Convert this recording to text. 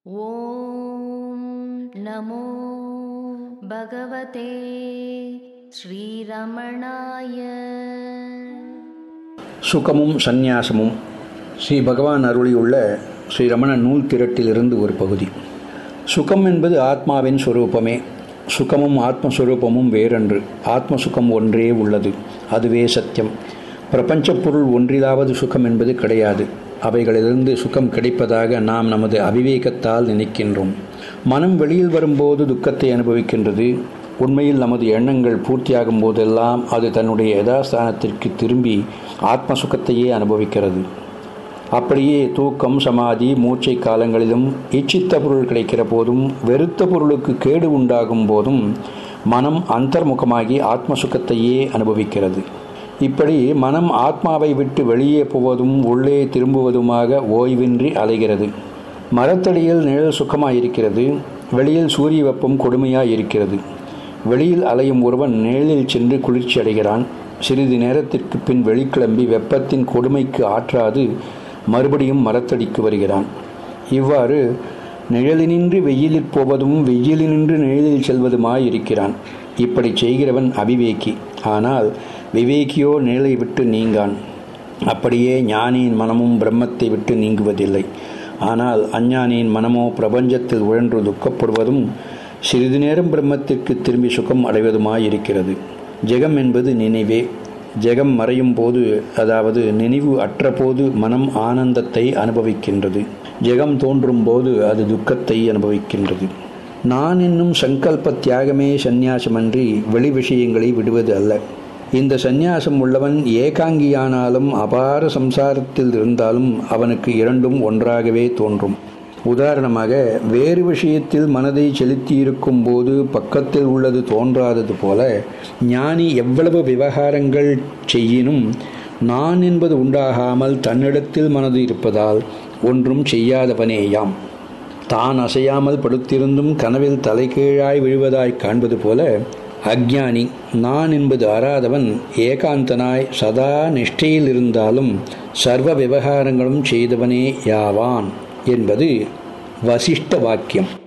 ॐ नमो भगवते श्रीरमणाय சுகமும் சந்நியாசமும் ஸ்ரீ பகவான் அருளியுள்ள ஸ்ரீ ரமண நூல் திரட்டிலிருந்து ஒரு பகுதி சுகம் என்பது ஆத்மாவின் சொரூபமே சுகமும் ஆத்மஸ்வரூபமும் வேறன்று ஆத்ம சுகம் ஒன்றே உள்ளது அதுவே சத்தியம் பிரபஞ்சப் பொருள் ஒன்றிலாவது சுகம் என்பது கிடையாது அவைகளிலிருந்து சுகம் கிடைப்பதாக நாம் நமது அவிவேகத்தால் நினைக்கின்றோம் மனம் வெளியில் வரும்போது துக்கத்தை அனுபவிக்கின்றது உண்மையில் நமது எண்ணங்கள் பூர்த்தியாகும் போதெல்லாம் அது தன்னுடைய யதாஸ்தானத்திற்கு திரும்பி ஆத்ம சுகத்தையே அனுபவிக்கிறது அப்படியே தூக்கம் சமாதி மூச்சை காலங்களிலும் இச்சித்த பொருள் கிடைக்கிற போதும் வெறுத்த பொருளுக்கு கேடு உண்டாகும் போதும் மனம் அந்தர்முகமாகி ஆத்ம சுகத்தையே அனுபவிக்கிறது இப்படி மனம் ஆத்மாவை விட்டு வெளியே போவதும் உள்ளே திரும்புவதுமாக ஓய்வின்றி அலைகிறது மரத்தடியில் நிழல் சுகமாயிருக்கிறது வெளியில் சூரிய வெப்பம் கொடுமையாய் இருக்கிறது வெளியில் அலையும் ஒருவன் நிழலில் சென்று குளிர்ச்சி அடைகிறான் சிறிது நேரத்திற்கு பின் வெளிக்கிளம்பி வெப்பத்தின் கொடுமைக்கு ஆற்றாது மறுபடியும் மரத்தடிக்கு வருகிறான் இவ்வாறு நிழலினின்று வெயிலில் போவதும் வெயிலினின்று நிழலில் செல்வதுமாய் இருக்கிறான் இப்படி செய்கிறவன் அவிவேகி ஆனால் விவேகியோ நிழலை விட்டு நீங்கான் அப்படியே ஞானியின் மனமும் பிரம்மத்தை விட்டு நீங்குவதில்லை ஆனால் அஞ்ஞானியின் மனமோ பிரபஞ்சத்தில் உழன்று துக்கப்படுவதும் சிறிது நேரம் பிரம்மத்திற்கு திரும்பி சுகம் அடைவதுமாயிருக்கிறது ஜெகம் என்பது நினைவே ஜெகம் மறையும் போது அதாவது நினைவு அற்ற போது மனம் ஆனந்தத்தை அனுபவிக்கின்றது ஜெகம் தோன்றும் போது அது துக்கத்தை அனுபவிக்கின்றது நான் என்னும் சங்கல்ப தியாகமே சந்நியாசமன்றி வெளி விஷயங்களை விடுவது அல்ல இந்த சந்நியாசம் உள்ளவன் ஏகாங்கியானாலும் அபார சம்சாரத்தில் இருந்தாலும் அவனுக்கு இரண்டும் ஒன்றாகவே தோன்றும் உதாரணமாக வேறு விஷயத்தில் மனதை செலுத்தி இருக்கும் போது பக்கத்தில் உள்ளது தோன்றாதது போல ஞானி எவ்வளவு விவகாரங்கள் செய்யினும் நான் என்பது உண்டாகாமல் தன்னிடத்தில் மனது இருப்பதால் ஒன்றும் செய்யாதவனேயாம் தான் அசையாமல் படுத்திருந்தும் கனவில் தலைகீழாய் விழுவதாய் காண்பது போல அக்ஞானி நான் என்பது அறாதவன் ஏகாந்தனாய் சதா நிஷ்டையில் இருந்தாலும் சர்வ விவகாரங்களும் செய்தவனே யாவான் என்பது வசிஷ்ட வாக்கியம்